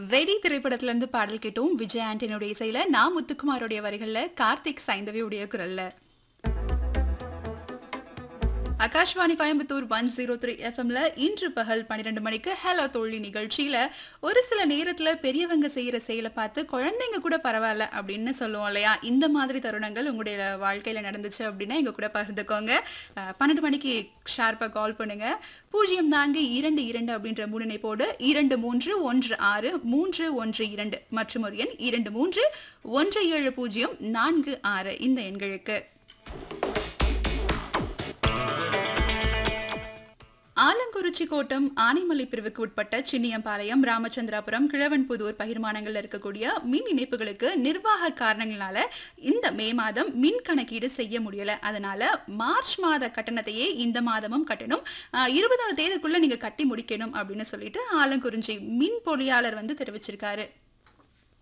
வெடி திரைப்படத்துல இருந்து பாடல் கேட்டோம் விஜய் ஆண்டனியோட இசையில நான் முத்துக்குமாரோடைய வரிகள்ல கார்த்திக் சைந்தவியுடைய குரல்ல Akashvani Coimbatore one zero three எஃப்எம்ல இன்று பகல் பன்னிரெண்டு மணிக்கு ஹலோ தோழி நிகழ்ச்சியில ஒரு சில நேரத்துல பெரியவங்க செய்யற செயலை பார்த்து குழந்தைங்க கூட பரவாயில்ல அப்படின்னு சொல்லுவோம் இல்லையா இந்த மாதிரி தருணங்கள் உங்களுடைய வாழ்க்கையில நடந்துச்சு அப்படின்னா எங்க கூட பகிர்ந்துக்கோங்க அஹ், பன்னெண்டு மணிக்கு ஷார்ப்பா கால் பண்ணுங்க பூஜ்ஜியம் நான்கு இரண்டு இரண்டு அப்படின்ற முன்னிணைப்போடு இரண்டு மூன்று ஒன்று ஆறு மூன்று ஒன்று இரண்டு மற்றும் ஒரு எண் இரண்டு மூன்று ஒன்று ஏழு பூஜ்ஜியம் நான்கு ஆறு இந்த எண்களுக்கு ஆலங்குறிச்சி கோட்டம் ஆனைமலை பிரிவுக்கு உட்பட்ட சின்னியம்பாளையம் ராமச்சந்திராபுரம் கிழவன்புதூர் பகிர்மானங்கள்ல இருக்கக்கூடிய மின் இணைப்புகளுக்கு நிர்வாக காரணங்களால இந்த மே மாதம் மின் கணக்கீடு செய்ய முடியல அதனால மார்ச் மாத கட்டணத்தையே இந்த மாதமும் கட்டணும் ஆஹ், இருபதாவது தேதிக்குள்ள நீங்க கட்டி முடிக்கணும் அப்படின்னு சொல்லிட்டு ஆலங்குறிச்சி மின் பொறியாளர் வந்து தெரிவிச்சிருக்காரு